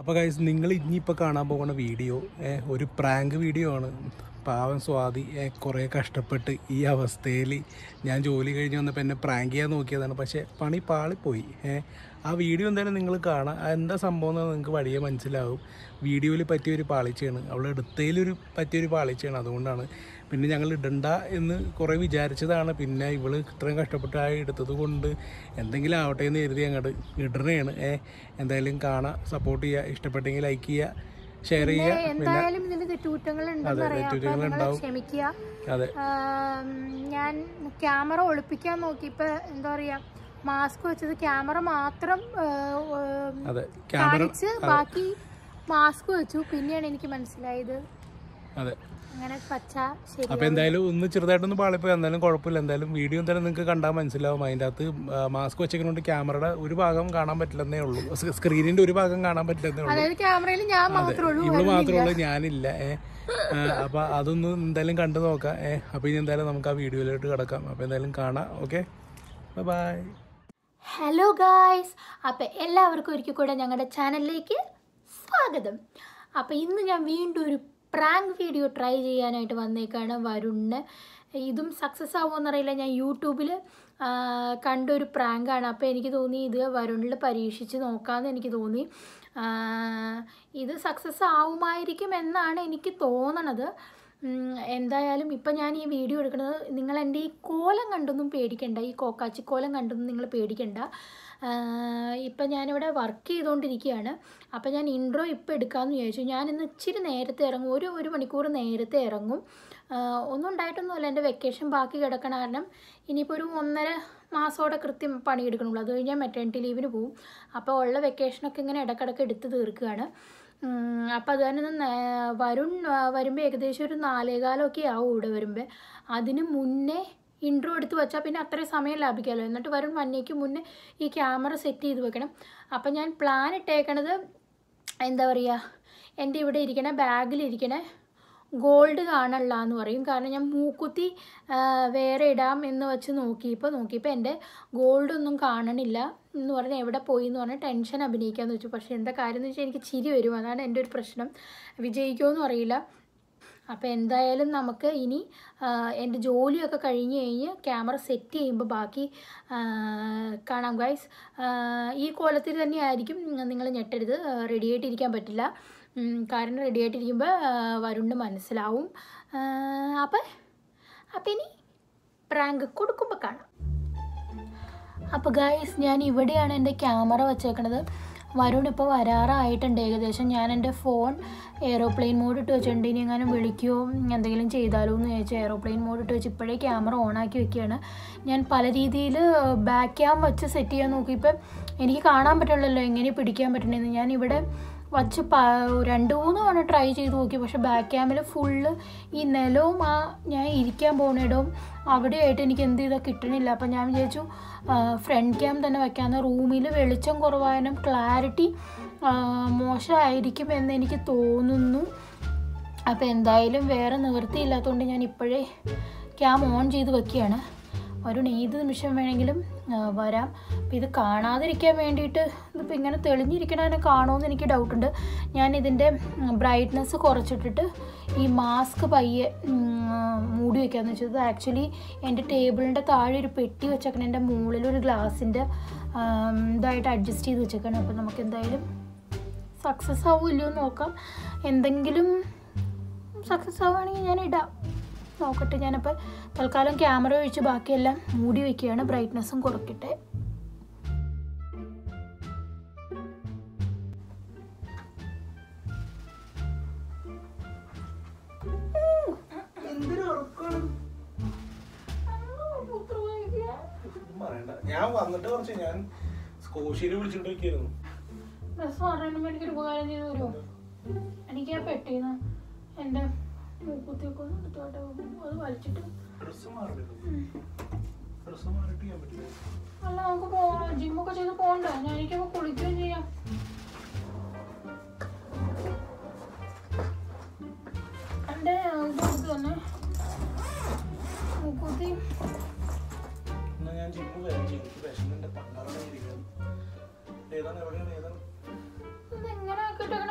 അപ്പോൾ ഗൈസ് നിങ്ങൾ ഇനിയിപ്പോൾ കാണാൻ പോകുന്ന വീഡിയോ ഏ, ഒരു പ്രാങ്ക് വീഡിയോ ആണ് പാവം സ്വാതി ഏ, കുറേ കഷ്ടപ്പെട്ട് ഈ അവസ്ഥയിൽ ഞാൻ ജോലി കഴിഞ്ഞ് വന്നപ്പോൾ എന്നെ പ്രാങ്ക് ചെയ്യാൻ നോക്കിയതാണ് പക്ഷേ പണി പാളിപ്പോയി ഏ, ആ വീഡിയോ എന്തായാലും നിങ്ങൾ കാണാം അത് എന്താ സംഭവം എന്ന് നിങ്ങൾക്ക് വഴിയെ മനസ്സിലാവും വീഡിയോയിൽ പറ്റിയൊരു പാളിച്ചയാണ് അവൾ എടുത്തതിലൊരു പറ്റിയൊരു പാളിച്ചയാണ് അതുകൊണ്ടാണ് പിന്നെ ഞങ്ങൾ ഇടണ്ട എന്ന് കുറേ വിചാരിച്ചതാണ് പിന്നെ ഇവള് ഇത്രയും കഷ്ടപ്പെട്ടായി എടുത്തത് കൊണ്ട് എന്തെങ്കിലും ആവട്ടെ എന്ന് കരുതി അങ്ങോട്ട് ഇടണേണ് ഏ എന്തായാലും കാണാം സപ്പോർട്ട് ചെയ്യുക ഇഷ്ടപ്പെട്ടെങ്കിൽ ലൈക്ക് ചെയ്യുക ഷെയർ ചെയ്യുക പിന്നെ എന്തായാലും ഇതിന് തെറ്റുകുറ്റങ്ങൾ ഉണ്ടെന്ന് അറിയാം അപ്പൊ തെറ്റുകുറ്റങ്ങൾ നിങ്ങൾ ഉണ്ടാവും. ക്ഷമിക്കുക അതെ ആം, ഞാൻ ക്യാമറ ഒളിപ്പിക്കാൻ നോക്കിയപ്പോ എന്താ പറയാ മാസ്ക് വെച്ചത് ക്യാമറ മാത്രം ആ, ആ, അതെ ക്യാമറ കാണിച്ച് ബാക്കി മാസ്ക് വെച്ചു പിന്നെയാണ് എനിക്ക് മനസ്സിലായത് അതെ അങ്ങനെ പച്ച ശരി അപ്പോൾ എന്തായാലും ഒന്ന് ചെറുതായിട്ടൊന്ന് പാളിപ്പോയി എന്തായാലും കുഴപ്പമില്ല എന്തായാലും വീഡിയോ എന്തായാലും നിങ്ങൾക്ക് കണ്ടാൽ മനസ്സിലാവും അതിൻ്റെ അകത്ത് മാസ്ക് വെച്ചേക്കുന്നതുകൊണ്ട് ക്യാമറയുടെ ഒരു ഭാഗം കാണാൻ പറ്റില്ലെന്നേ ഉള്ളൂ സ് സ്ക്രീനിൻ്റെ ഒരു ഭാഗം കാണാൻ പറ്റില്ലെന്നേ ഉള്ളൂ അതായത് ക്യാമറയിൽ ഞാൻ മാത്രമേ ഉള്ളൂ ഇവള് മാത്രമേ ഉള്ളൂ ഞാനില്ല ഏ അപ്പോൾ അതൊന്ന് എന്തായാലും കണ്ടു നോക്കാം ഏ അപ്പോൾ ഇനി എന്തായാലും നമുക്ക് ആ വീഡിയോയിലോട്ട് കിടക്കാം അപ്പോൾ എന്തായാലും കാണാം ഓക്കെ ബൈ ഹലോ ഗായ്സ് അപ്പം എല്ലാവർക്കും ഒരിക്കൽ കൂടെ ഞങ്ങളുടെ ചാനലിലേക്ക് സ്വാഗതം അപ്പം ഇന്ന് ഞാൻ വീണ്ടും ഒരു പ്രാങ്ക് വീഡിയോ ട്രൈ ചെയ്യാനായിട്ട് വന്നേക്കാണ് വരുണിന് ഇതും സക്സസ് ആവുമെന്നറിയില്ല ഞാൻ യൂട്യൂബിൽ കണ്ടൊരു പ്രാങ്കാണ് അപ്പോൾ എനിക്ക് തോന്നി ഇത് വരുണിൽ പരീക്ഷിച്ച് നോക്കാമെന്ന് എനിക്ക് തോന്നി ആ, ഇത് സക്സസ് ആവുമായിരിക്കും എന്നാണ് എനിക്ക് തോന്നണത് ഉം, എന്തായാലും ഇപ്പം ഞാൻ ഈ വീഡിയോ എടുക്കുന്നത് നിങ്ങൾ എൻ്റെ ഈ കോലം കണ്ടൊന്നും പേടിക്കണ്ട ഈ കോക്കാച്ചി കോലം കണ്ടൊന്നും നിങ്ങൾ പേടിക്കണ്ട ഇപ്പം ഞാനിവിടെ വർക്ക് ചെയ്തുകൊണ്ടിരിക്കുകയാണ് അപ്പം ഞാൻ ഇൻട്രോ ഇപ്പം എടുക്കാമെന്ന് വിചാരിച്ചു ഞാനിന്ന് ഇച്ചിരി നേരത്തെ ഇറങ്ങും ഒരു ഒരു മണിക്കൂർ നേരത്തെ ഇറങ്ങും ആ, ഒന്നും ഉണ്ടായിട്ടൊന്നുമല്ല എൻ്റെ വെക്കേഷൻ ബാക്കി കിടക്കണ കാരണം ഇനിയിപ്പോൾ ഒരു ഒന്നര മാസത്തോടെ കൃത്യം പണിയെടുക്കണുള്ളൂ അത് കഴിഞ്ഞാൽ മെറ്റേണിറ്റി ലീവിന് പോകും അപ്പോൾ ഉള്ള വെക്കേഷനൊക്കെ ഇങ്ങനെ ഇടക്കിടക്ക് എടുത്ത് തീർക്കുകയാണ് അപ്പോൾ അത് തന്നെ നേ- വരുൺ വരുമ്പോൾ ഏകദേശം ഒരു നാലേകാലമൊക്കെ ആവും ഇവിടെ വരുമ്പോൾ അതിന് മുന്നേ ഇൻട്രോ എടുത്ത് വെച്ചാൽ പിന്നെ അത്രയും സമയം ലാഭിക്കാമല്ലോ എന്നിട്ട് വരുൺ വന്നേക്ക് മുന്നേ ഈ ക്യാമറ സെറ്റ് ചെയ്ത് വെക്കണം അപ്പം ഞാൻ പ്ലാൻ ഇട്ടേക്കണത് എന്താ പറയുക എൻ്റെ ഇവിടെ ഇരിക്കണ ബാഗിലിരിക്കണ ഗോൾഡ് കാണല്ല എന്ന് പറയും കാരണം ഞാൻ മൂക്കുത്തി ആ, വേറെ ഇടാം എന്ന് വെച്ച് നോക്കിയപ്പോൾ നോക്കിയപ്പോൾ എൻ്റെ ഗോൾഡ് ഒന്നും കാണണില്ല എന്ന് പറഞ്ഞാൽ എവിടെ പോയി എന്ന് പറഞ്ഞാൽ ടെൻഷൻ അഭിനയിക്കാമെന്ന് വെച്ചു പക്ഷേ എന്താ കാര്യം എന്ന് വെച്ചാൽ എനിക്ക് ചിരി വരും അതാണ് എൻ്റെ ഒരു പ്രശ്നം വിജയിക്കുമോ അറിയില്ല അപ്പോൾ എന്തായാലും നമുക്ക് ഇനി ആ, എൻ്റെ ജോലിയൊക്കെ കഴിഞ്ഞ് കഴിഞ്ഞ് ക്യാമറ സെറ്റ് ചെയ്യുമ്പോൾ ബാക്കി ആ, കാണാം ഗൈസ് ഈ കോലത്തിൽ തന്നെ ആയിരിക്കും നിങ്ങൾ ഞെട്ടരുത് റെഡി ആയിട്ടിരിക്കാൻ പറ്റില്ല ഉം, കാരണം റെഡി ആയിട്ടിരിക്കുമ്പോൾ വരുണ് മനസ്സിലാവും അപ്പം അപ്പം ഇനി പ്രാങ്ക് കൊടുക്കുമ്പോൾ കാണാം അപ്പോൾ ഗായ്സ് ഞാൻ ഇവിടെയാണ് എൻ്റെ ക്യാമറ വെച്ചേക്കണത് വരുൺ ഇപ്പോൾ വരാറായിട്ടുണ്ട് ഏകദേശം ഞാൻ എൻ്റെ ഫോൺ എയ്റോപ്ലെയിൻ മോഡ് ഇട്ട് വെച്ചിട്ടുണ്ട് ഇനി എങ്ങാനും വിളിക്കുകയോ എന്തെങ്കിലും ചെയ്താലോ എന്ന് ചോദിച്ചു എയ്റോപ്ലെയിൻ മോഡ് ഇട്ട് വെച്ച് ഇപ്പോഴേ ക്യാമറ ഓണാക്കി വെക്കുകയാണ് ഞാൻ പല രീതിയിൽ ബാക്ക് ക്യാം വെച്ച് സെറ്റ് ചെയ്യാൻ നോക്കിയപ്പോൾ എനിക്ക് കാണാൻ പറ്റുള്ളല്ലോ എങ്ങനെ പിടിക്കാൻ പറ്റണമെന്ന് ഞാൻ ഇവിടെ വച്ച് പ രണ്ട് മൂന്ന് തവണ ട്രൈ ചെയ്ത് നോക്കി പക്ഷെ ബാക്ക് ക്യാമിൽ ഫുള്ള് ഈ നിലവും ആ ഞാൻ ഇരിക്കാൻ പോകുന്നിടവും അവിടെയായിട്ട് എനിക്ക് എന്ത് ചെയ്താൽ കിട്ടണില്ല അപ്പം ഞാൻ വിചാരിച്ചു ഫ്രണ്ട് ക്യാം തന്നെ വെക്കാമെന്ന് റൂമിൽ വെളിച്ചം കുറവായതിനും ക്ലാരിറ്റി മോശമായിരിക്കും എന്ന് എനിക്ക് തോന്നുന്നു അപ്പോൾ എന്തായാലും വേറെ നിവൃത്തിയില്ലാത്തതുകൊണ്ട് ഞാൻ ഇപ്പോഴേ ക്യാം ഓൺ ചെയ്ത് വെക്കുകയാണ് ഒരു ഏത് നിമിഷം വേണമെങ്കിലും ആ, വരാം അപ്പം ഇത് കാണാതിരിക്കാൻ വേണ്ടിയിട്ട് ഇതിപ്പോൾ ഇങ്ങനെ തെളിഞ്ഞിരിക്കണതിനെ കാണുമെന്ന് എനിക്ക് ഡൗട്ടുണ്ട് ഞാൻ ഇതിൻ്റെ ബ്രൈറ്റ്നസ് കുറച്ചിട്ടിട്ട് ഈ മാസ്ക് പയ്യെ ഉം, മൂടി വെക്കാമെന്ന് വെച്ചത് ആക്ച്വലി എൻ്റെ ടേബിളിൻ്റെ താഴെ ഒരു പെട്ടി വെച്ചേക്കണം എൻ്റെ മുകളിൽ ഒരു ഗ്ലാസിൻ്റെ ഇതായിട്ട് അഡ്ജസ്റ്റ് ചെയ്ത് വെച്ചേക്കണം അപ്പോൾ നമുക്ക് എന്തായാലും സക്സസ് ആവുമല്ലോ എന്ന് നോക്കാം എന്തെങ്കിലും സക്സസ് ആവുകയാണെങ്കിൽ ഞാൻ ഇടാം നോക്കട്ടെ ഞാനപ്പോൾ തൽക്കാലം ക്യാമറ ഒഴിച്ച് ബാക്കിയെല്ലാം മൂടി വയ്ക്കുകയാണ് ബ്രൈറ്റ്നസ്സും കുറയ്ക്കട്ടെ ഞാൻ വന്നിട്ട് കുറച്ച് ഞാൻ സ്കോഷിയിൽ വിളിച്ചിട്ട് വെക്കായിരുന്നു ഡ്രസ്സ് മാറാനുമ്പോൾ എനിക്കൊരു ഉപകാരം ചെയ്ത് തരുമോ എനിക്ക് ആ പെട്ടിന്ന് എൻ്റെ മൂക്കുത്തിയൊക്കെ ഒന്ന് എടുത്തോട്ടെ അത് വലിച്ചിട്ട് ഡ്രസ്സ് മാറില്ല ഡ്രസ്സ് മാറിയിട്ട് ചെയ്യാൻ പറ്റില്ല അല്ല നമുക്ക് പോകണം ജിമ്മൊക്കെ ചെയ്ത് പോകണ്ടേ ഞാൻ എനിക്കപ്പോൾ കുളിക്കുകയും ചെയ്യാം എൻ്റെ ഇത് തന്നെ മൂക്കുത്തി എന്നാ ഞാൻ ജിമ്മ് വരാൻ ചെയ്തിട്ട് വിഷമിന്റെ പണ്ടാറാണ് ഇരിക്കുന്നത് ഏതാണ് എവിടെയാണ് ഏതാണ് ഇതെങ്ങനെ ആക്കിയിട്ടൊക്കെ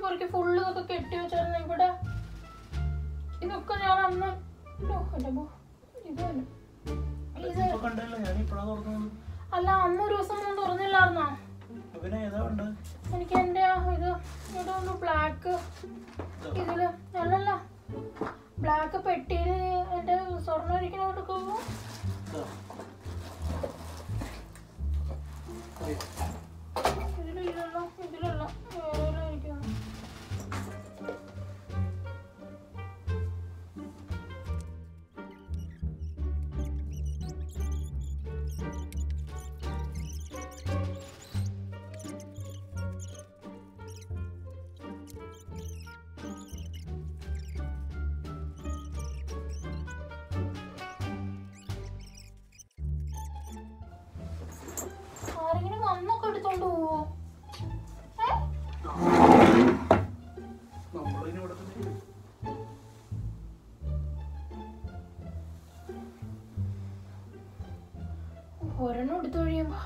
പെറുക്കി ഫുള്ള് ഇതൊക്കെ കെട്ടി വെച്ചായിരുന്നു ഇവിടെ ഇതൊക്കെ ഞാൻ അന്ന് ഓ, എൻ്റെ അമ്മോ. ഇത് തന്നെ. ഇത് ഇപ്പൊ കണ്ടല്ലോ ഞാൻ ഇപ്പഴാ തുറന്നത് അല്ല അന്ന് ഒരു ദിവസം ഞാൻ തുറന്നില്ലായിരുന്നോ പിന്നെ ഏതാ ഉണ്ട് എനിക്ക് എൻ്റെ ആ ഇത് ഇതൊന്ന് ബ്ലാക്ക് ഇതില് അല്ലല്ല ബ്ലാക്ക് പെട്ടിയിൽ എൻ്റെ സ്വർണ്ണം ഇരിക്കുന്ന കൊടുക്കുമ്പോൾ ഇതിലില്ലല്ലോ ഇതിലല്ല വേറെ ഇരിക്കുന്നു ആരെങ്കിലും വന്നൊക്കെ എടുത്തോണ്ട് പോവോ ഏ? നമ്മളിനി ഇവിടെ തന്നെ ഇരിക്കും. ഒരെണ്ണം എടുത്തു കഴിയുമ്പോ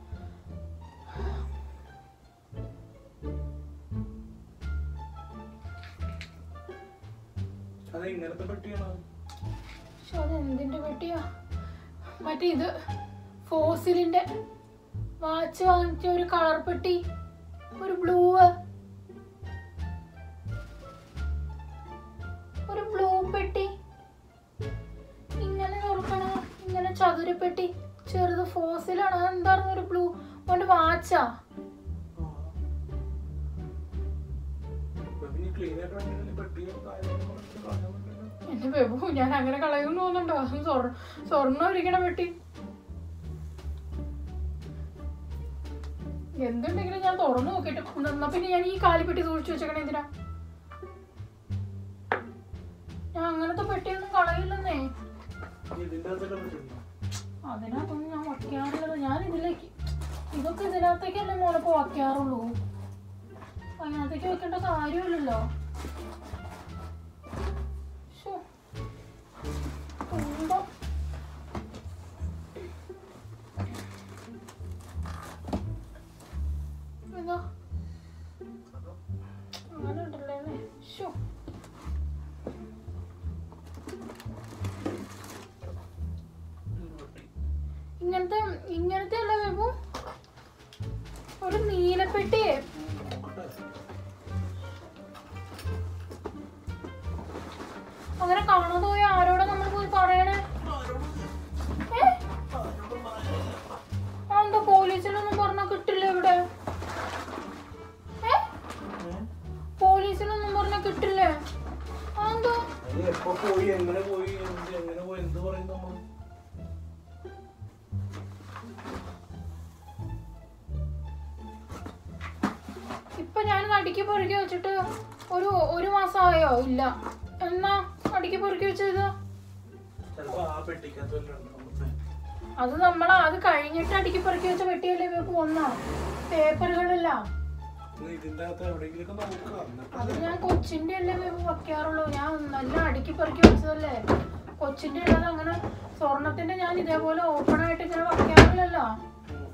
അത് ഇങ്ങനത്തെ പെട്ടിയാണോ പക്ഷെ അത് എന്തിന്റെ പെട്ടിയാ മറ്റേ ഇത് ഫോസിലിന്റെ വാച്ച് വാങ്ങിച്ച ഒരു കളർ പെട്ടി ഒരു ബ്ലൂ ഒരു ബ്ലൂ പെട്ടി ഇങ്ങനെ തുറക്കണ ഇങ്ങനെ ചതുരപ്പെട്ടി ചെറുത് ഫോസിലാണ് അതെന്തായിരുന്നു ഒരു ബ്ലൂ ഓന്റെ വാച്ചാ ക്ലീൻ ആയിട്ട് വേണ്ടി പെട്ടിയോ കാര്യങ്ങളോ കളയാൻ എന്റെ ബെബു ഞാൻ അങ്ങനെ കളയുന്നു തോന്നുന്നുണ്ടോ സ്വർണ്ണ സ്വർണ്ണം ഇരിക്കണ പെട്ടി എന്തുണ്ടെങ്കിലും ഞാൻ തുറന്നു നോക്കിട്ട് എന്നാ പിന്നെ ഞാൻ ഈ കാലിപ്പെട്ടി സൂക്ഷിച്ചു വെച്ചേക്കണേ എന്തിനാ ഞാൻ അങ്ങനത്തെ പെട്ടിയൊന്നും കളയില്ലെന്നേ ഇതിന്റെ അകത്തൊക്കെ പറ്റുണ്ടോ അതിനകത്തൊന്നും ഞാൻ വയ്ക്കാറുള്ളത് ഞാൻ ഇതിലേക്ക് ഇതൊക്കെ ഇതിനകത്തേക്കല്ലേ മോനപ്പോ വയ്ക്കാറുള്ളൂ അതിനകത്തേക്ക് വെക്കേണ്ട കാര്യമില്ലല്ലോ ശ്ശോ. എന്തോ ഇതാ അങ്ങനെ ഉണ്ടല്ലേ അല്ലേ? ശ്ശോ. പെട്ടി ഇങ്ങനത്തെ ഇങ്ങനത്തെ അല്ല ബേബു ഒരു നീലപ്പെട്ടിയെ നോക്കട്ടെ അങ്ങനെ കാണാതെ പോയി ആരോടാ നമ്മൾ പോയി പറയണേ ഏ? ആ, എന്താ പോലീസിനൊന്നും പറഞ്ഞാ കിട്ടില്ല ഇവിടെ ഏ? പോലീസിനൊന്നും പറഞ്ഞാ കിട്ടില്ലേ ആ, എന്താ അതിന് എപ്പോ പോയി എങ്ങനെ പോയി എന്ത് എങ്ങനെ പോയി എന്ത് പറയും നമ്മൾ ഇപ്പൊ ഞാൻ അടുക്കി പൊറുക്കി വെച്ചിട്ട് ഒരു ഒരു മാസമായോ ഇല്ല എന്നാ അടുക്കി പൊറുക്കി വെച്ചത് ചിലപ്പോ ആ പെട്ടിക്കകത്ത് വല്ലതും ഉണ്ടാവും. അത് നമ്മൾ അത് കഴിഞ്ഞിട്ട് അടുക്കി പെറുക്കി വെച്ച പെട്ടിയല്ലേ ഇപ്പൊ വന്ന പേപ്പറുകളെല്ലാം ഇനി ഇതിന്റെ അകത്ത് എവിടെയെങ്കിലും നോക്കുക എന്നിട്ട് അത് ഞാൻ കൊച്ചിന്റെ അല്ലേ ഇപ്പൊ വെക്കാറുള്ളൂ ഞാൻ നല്ല അടുക്കി പെറുക്കി വെച്ചതല്ലേ കൊച്ചിന്റെ ഉള്ളത് അങ്ങനെ സ്വർണത്തിന്റെ ഞാൻ ഇതേപോലെ ഓപ്പൺ ആയിട്ട് ഇങ്ങനെ വെക്കാറില്ലല്ലോ ഉം.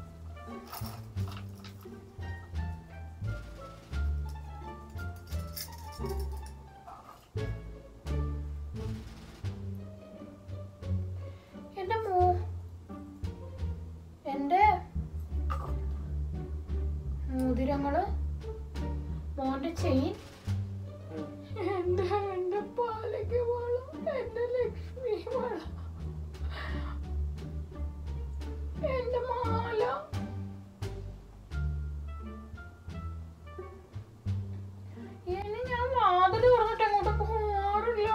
എന്റെ മോ എന്റെ മോതിരങ്ങള് മോന്റെ ചെയിൻ ഉം. എന്റെ എന്റെ പാലയ്ക്ക് വളം എന്റെ ലക്ഷ്മി വളം എന്റെ മാല ഇനി ഞാൻ വാതില് തുറന്നിട്ട് എങ്ങോട്ട് പോകാറില്ല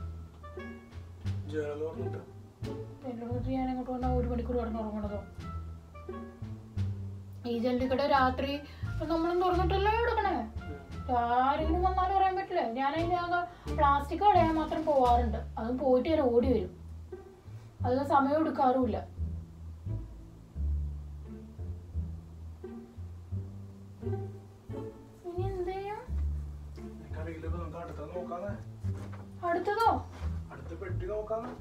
ജനൽ തുറന്നിട്ട് എന്നോട് ഞാൻ എങ്ങോട്ട് വന്നാൽ ഒരു മണിക്കൂർ കിടന്നുറങ്ങണതോ ഈ ജല്ലിക്കട രാത്രി നമ്മളും തുറന്നിട്ടല്ലേ എടുക്കണേ ആരെങ്കിലും വന്നാലും പറയാൻ പറ്റില്ല ഞാൻ അതിന് പ്ലാസ്റ്റിക് കളയാൻ മാത്രം പോവാറുണ്ട് അതും പോയിട്ട് ഞാൻ ഓടി വരും അതിന് സമയം എടുക്കാറുമില്ല ഇനി എന്ത് ചെയ്യും എനിക്കറിയില്ല ഇപ്പൊ നമുക്ക് അടുത്തത് നോക്കാന്നേ അടുത്തതോ അടുത്ത പെട്ടി നോക്കാന്നേ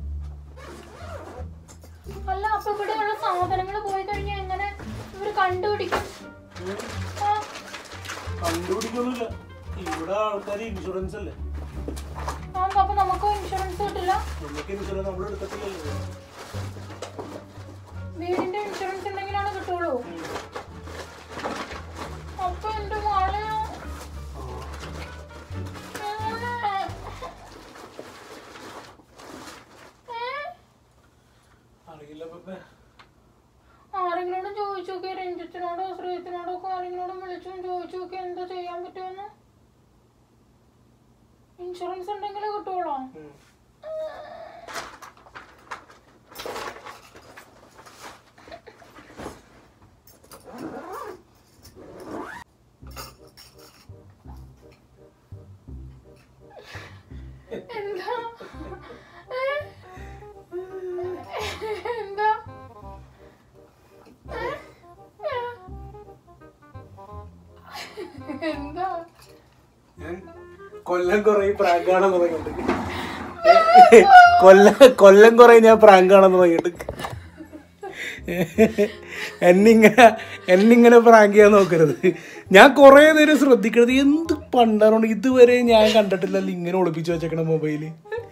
അല്ല അപ്പൊ ഇവിടെയുള്ള സാധനങ്ങൾ പോയി കഴിഞ്ഞാൽ എങ്ങനെ ഇവര് കണ്ടുപിടിക്കും ആ കണ്ടുപിടിക്കൊന്നുമില്ല ഇവിടെ ആൾക്കാർ ഇൻഷുറൻസ് അല്ലേ ആ, അപ്പൊ നമുക്ക് ഇൻഷുറൻസ് കിട്ടില്ല നമുക്ക് ഇൻഷുറൻസ് നമ്മൾ എടുക്കത്തില്ലല്ലോ വീടിന്റെ ഇൻഷുറൻസ് ഉണ്ടെങ്കിലാണ് കിട്ടുള്ളൂ അപ്പൊ എന്റെ മോളെയോ അറിയില്ല പപ്പേ ആരെങ്കിലോടും ചോദിച്ചു നോക്കി രഞ്ജിത്തിനോടോ ശ്രീത്തിനോടോ ഒക്കെ ആരെങ്കിലോടും വിളിച്ചും ചോദിച്ചു നോക്കി എന്താ ചെയ്യാൻ പറ്റുമെന്ന് ഇൻഷുറൻസ് ഉണ്ടെങ്കിലേ കിട്ടുള്ളൂ എന്താ ഏ? എന്താ ഏ? ഏ? എന്താ ഞാൻ കൊല്ലം കുറെ പ്രാങ്ക് കാണാൻ തുടങ്ങിയിട്ട് കൊല്ലം കൊല്ലം കുറെ ഞാൻ പ്രാങ്ക് കാണാൻ തുടങ്ങിയിട്ട് എന്നിങ്ങനെ എന്നിങ്ങനെ പ്രാങ്ക് ചെയ്യാൻ നോക്കരുത് ഞാൻ കുറേ നേരം ശ്രദ്ധിക്കരുത് എന്ത് പണ്ടാറുണ്ട് ഇതുവരെ ഞാൻ കണ്ടിട്ടില്ലല്ലോ ഇങ്ങനെ ഒളിപ്പിച്ച് വെച്ചേക്കണ മൊബൈല്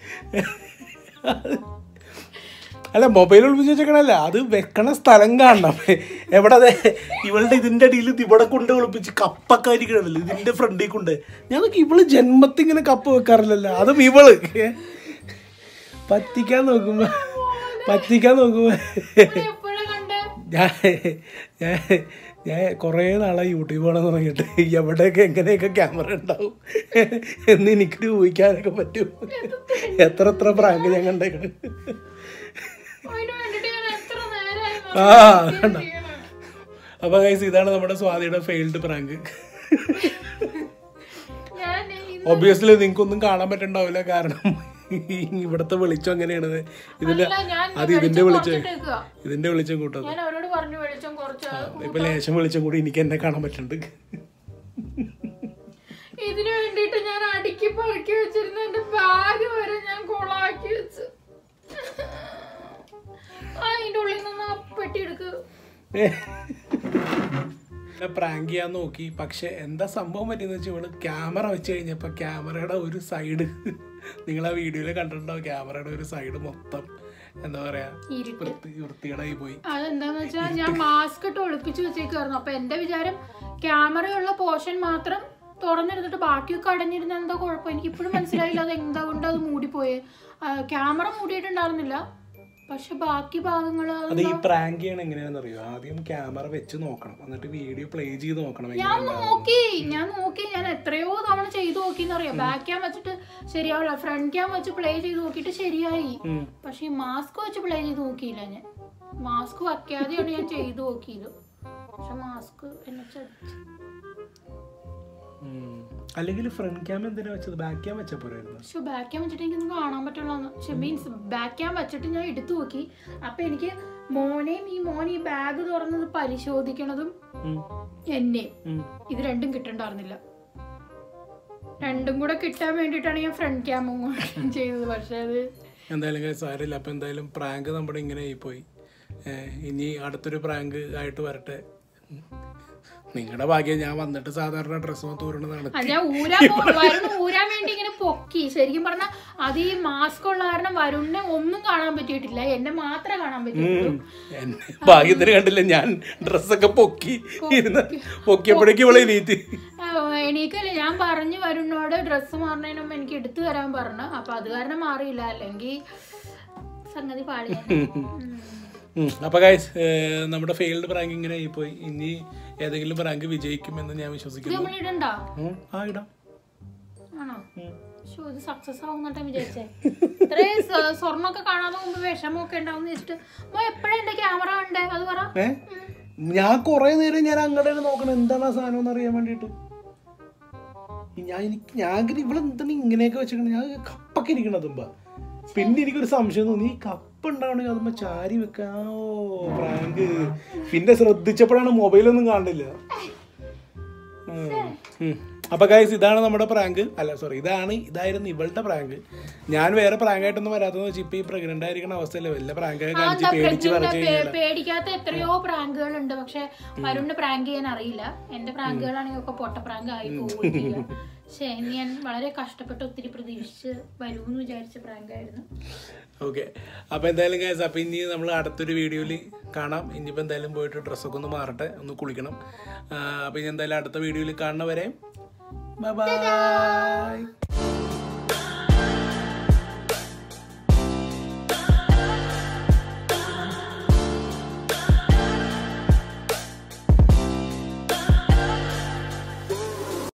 അല്ല മൊബൈൽ ഒളിപ്പിച്ച് വെച്ചേക്കണല്ല അത് വെക്കണ സ്ഥലം കാണണം എവിടെ അതെ ഇവളുടെ ഇതിന്റെ അടിയിൽ ഇവിടെ കൊണ്ട് ഒളിപ്പിച്ച് കപ്പൊക്കെ ആയിരിക്കണല്ലോ ഇതിന്റെ ഫ്രണ്ടിൽ കൊണ്ട് ഞാൻ നോക്കി ഇവള് ജന്മത്തിൽ ഇങ്ങനെ കപ്പ് വെക്കാറില്ലല്ലോ അതും ഇവള് പറ്റിക്കാൻ നോക്കുമ്പോ പറ്റിക്കാൻ നോക്കുമ്പോ എപ്പോഴാ കണ്ടേ ഞാൻ ഞാൻ ഞാൻ കുറേ നാളായി യൂട്യൂബ് കാണാൻ തുടങ്ങിയിട്ട് എവിടെയൊക്കെ എങ്ങനെയൊക്കെ ക്യാമറ ഉണ്ടാവും എന്ന് എനിക്ക് ഊഹിക്കാനൊക്കെ പറ്റും എത്ര എത്ര പ്രാങ്ക് ഞാൻ കണ്ടേക്കണ് അതിന് വേണ്ടിട്ട് ഞാൻ എത്ര നേരമായി ആ കണ്ട അപ്പൊ ഗൈസ് ഇതാണ് നമ്മുടെ സ്വാതിയുടെ ഫെയിൽഡ് പ്രാങ്ക് ഞാൻ ഇത് ഒബിയസ്ലി നിങ്ങൾക്കൊന്നും കാണാൻ പറ്റണ്ടാവില്ല കാരണം ഇവിടുത്തെ വെളിച്ചം അങ്ങനെയാണ് ഇതിന്റെ അല്ല, ഞാൻ അത് ഇതിന്റെ വെളിച്ചം വെളിച്ചം കുറച്ചിട്ടേക്കുവാ. ഇതിന്റെ വെളിച്ചം കൂട്ടത് ഞാൻ അവരോട് പറഞ്ഞു വെളിച്ചം കുറച്ച് ഇപ്പൊ ലേശം വെളിച്ചം കൂടി എനിക്ക് എന്നെ കാണാൻ പറ്റുന്നുണ്ട് ഇതിനു വേണ്ടിട്ട് ഞാൻ അടുക്കി പറക്കി വെച്ചിരുന്ന എന്റെ ബാഗ് വരെ ഞാൻ കൊളാക്കി വെച്ച് ആ അതിന്റെ ഉള്ളിൽ നിന്ന് ആ പെട്ടി എടുക്ക് പ്രാങ്ക് ചെയ്യാൻ നോക്കി പക്ഷെ എന്താ സംഭവം പറ്റിയെന്ന് വെച്ചാൽ ഇവള് ക്യാമറ വെച്ച് കഴിഞ്ഞപ്പോൾ ക്യാമറയുടെ ഒരു സൈഡ് നിങ്ങൾ ആ വീഡിയോയിൽ കണ്ടിട്ടുണ്ടാവും ക്യാമറയുടെ ഒരു സൈഡ് മൊത്തം എന്താ പറയാ ഇരുട്ട് വൃത്തി വൃത്തികേടായി പോയി അതെന്താന്ന് വെച്ചാൽ ഞാൻ മാസ്ക് ഇട്ട് ഒളിപ്പിച്ച് വെച്ചേക്കായിരുന്നു അപ്പൊ എന്റെ വിചാരം ക്യാമറയുള്ള പോർഷൻ മാത്രം തുറന്നെടുത്തിട്ട് ബാക്കിയൊക്കെ അടഞ്ഞിരുന്ന എന്താ കുഴപ്പം എനിക്ക് ഇപ്പോഴും മനസ്സിലായില്ല അത് എന്താ കൊണ്ട് അത് മൂടിപ്പോയെ ക്യാമറ മൂടിയിട്ടുണ്ടായിരുന്നില്ല പക്ഷെ ബാക്കി ഭാഗങ്ങൾ അത് ഈ പ്രാങ്ക് ചെയ്യണം എങ്ങനെയാണെന്ന് അറിയോ ആദ്യം ക്യാമറ വെച്ച് നോക്കണം എന്നിട്ട് വീഡിയോ പ്ലേ ചെയ്ത് നോക്കണം ഞാൻ എങ്ങനെയുണ്ടാവും നോക്കി ഞാൻ നോക്കി ഞാൻ എത്രയോ തവണ ചെയ്തു നോക്കി എന്നറിയാം ബാക്ക് ക്യാം വെച്ചിട്ട് ശരിയാവില്ല ഫ്രണ്ട് ക്യാം വെച്ച് പ്ലേ ചെയ്ത് നോക്കിയിട്ട് ശരിയായി ഉം. പക്ഷെ ഈ മാസ്ക് വെച്ച് പ്ലേ ചെയ്ത് നോക്കിയില്ല ഞാൻ മാസ്ക് വയ്ക്കാതെയാണ് ഞാൻ ചെയ്തു നോക്കിയത് പക്ഷെ മാസ്ക് എന്നെ ചതിച്ചു ഉം. അല്ലെങ്കിൽ ഫ്രണ്ട് ക്യാം എന്തിനാ വെച്ചത് ബാക്ക് ക്യാം വെച്ചാൽ പോരായിരുന്നു പക്ഷെ ബാക്ക് ക്യാം വെച്ചിട്ട് എനിക്കൊന്നും കാണാൻ പറ്റുള്ളൂ പക്ഷെ മീൻസ് ബാക്ക് ക്യാം വെച്ചിട്ട് ഞാൻ എടുത്തു നോക്കി അപ്പൊ എനിക്ക് മോനെയും ഈ മോൻ ഈ ബാഗ് തുറന്നത് പരിശോധിക്കണതും ഉം. എന്നെയും ഉം. ഇത് രണ്ടും കിട്ടണ്ടായിരുന്നില്ല രണ്ടും കൂടെ കിട്ടാൻ വേണ്ടിയിട്ടാണ് ഞാൻ ഫ്രണ്ട് ക്യാമും കൂടെ ചെയ്തത് പക്ഷെ അത് എന്തായാലും guys സാരമില്ല അപ്പം എന്തായാലും പ്രാങ്ക് നമ്മുടെ ഇങ്ങനെ ആയിപ്പോയി ഏഹ് ഇനി അടുത്തൊരു പ്രാങ്ക് ആയിട്ട് വരട്ടെ നിങ്ങളുടെ ഭാഗ്യം ഞാൻ വന്നിട്ട് സാധാരണ ഡ്രസ്സ് തൂരണതാണ് അത് ഞാൻ ഊരാൻ പോ- വരുണ് ഊരാൻ വേണ്ടി ഇങ്ങനെ പൊക്കി ശരിക്കും പറഞ്ഞാൽ അത് ഈ മാസ്ക് ഉള്ള കാരണം വരുണിനെ ഒന്നും കാണാൻ പറ്റിയിട്ടില്ല എന്നെ മാത്രമേ കാണാൻ പറ്റിയിട്ടുള്ളൂ എന്നെ ഭാഗ്യത്തിന് കണ്ടില്ല ഞാൻ ഡ്രസ്സൊക്കെ പൊക്കി ഇരുന്ന് പൊക്കിയപ്പോഴേക്കും ഇവളെ നീറ്റ് ആ, എണീക്കല്ലേ ഞാൻ പറഞ്ഞു വരുണിനോട് ഡ്രസ്സ് മാറുന്നതിന് മുമ്പ് എനിക്ക് എടുത്തു തരാൻ പറഞ്ഞു അപ്പൊ അത് കാരണം മാറിയില്ല അല്ലെങ്കിൽ സംഗതി പാടിയ അപ്പൊ ഗൈസ് നമ്മുടെ ഫെയിൽഡ് പ്രാങ്ക് ഇങ്ങനെ ആയിപ്പോയി ഇനി ഏതെങ്കിലും പ്രാങ്ക് വിജയിക്കുമെന്ന് ഞാൻ ഇത് വിശ്വസിക്കുന്നു നമ്മൾ ഇടണ്ടോ ഉം, ആ ഇടാം ആണോ ഉം. ശോ, ഇത് സക്സസ് ആവുന്നിട്ട് വിചാരിച്ചേ ഇത്രയും സ്വ- സ്വർണ്ണമൊക്കെ കാണാതെ മുമ്പ് വിഷമമൊക്കെ ഉണ്ടാവും വെച്ചിട്ട് മോ എപ്പോഴാ എന്റെ ക്യാമറ കണ്ടേ അത് പറ ഏ ഞാൻ കൊറേ നേരം ഞാൻ അങ്ങോട്ട് നോക്കണം എന്താണ് ആ സാധനം എന്ന് അറിയാൻ വേണ്ടിട്ട് ഞാൻ എനിക്ക് ഞാൻ ഇവിടെ എന്താണ് ഇങ്ങനെയൊക്കെ വെച്ചിട്ടുണ്ട് ഞാൻ കപ്പൊക്കെ ഇരിക്കണത് തുമ്പ പിന്നെ എനിക്കൊരു സംശയം തോന്നി ഈ കപ്പ് ഉണ്ടാവണെങ്കിൽ അതുമ്പോ ചാരി വെക്കാ ഓ പ്രാങ്ക് പിന്നെ ശ്രദ്ധിച്ചപ്പോഴാണ് മൊബൈലൊന്നും കാണില്ല ഉം. ഉം. അപ്പൊ ഗൈസ് ഇതാണ് നമ്മുടെ പ്രാങ്ക് അല്ല സോറി ഇതാണ് ഇതായിരുന്നു ഇവളുടെ പ്രാങ്ക് ഞാൻ വേറെ പ്രാങ്ക് ആയിട്ടൊന്നും വരാത്തെന്ന് വെച്ചാൽ ഇപ്പൊ ഈ പ്രഗ്നന്റ് ആയിരിക്കുന്ന അവസ്ഥയല്ലേ വല്ല പ്രാങ്ക് ഒക്കെ കാണിച്ച് എന്താ പേടിച്ച് pregnant പറിച്ചു പേ- കഴിഞ്ഞാൽ പേടിക്കാത്ത എത്രയോ പ്രാങ്കുകൾ ഉണ്ട് പക്ഷെ വരുണിന് പ്രാങ്ക് ചെയ്യാൻ അറിയില്ല എന്റെ പ്രാങ്കുകളാണെങ്കിൽ ഒക്കെ പൊട്ട പ്രാങ്ക് ആയി പോവുകയും ചെയ്യാം പക്ഷേ ഇന്ന് ഞാൻ വളരെ കഷ്ടപ്പെട്ട് ഒത്തിരി പ്രതീക്ഷിച്ച് വരുമെന്ന് വിചാരിച്ച പ്രാങ്കായിരുന്നു ഓക്കെ അപ്പോൾ എന്തായാലും ഗൈസ് അപ്പോൾ ഇനി നമ്മൾ അടുത്തൊരു വീഡിയോയിൽ കാണാം ഇനിയിപ്പോൾ എന്തായാലും പോയിട്ട് ഡ്രസ്സൊക്കെ ഒന്ന് മാറട്ടെ ഒന്ന് കുളിക്കണം അപ്പോൾ ഇനി എന്തായാലും അടുത്ത വീഡിയോയിൽ കാണുന്നവരെ ബൈ ബൈ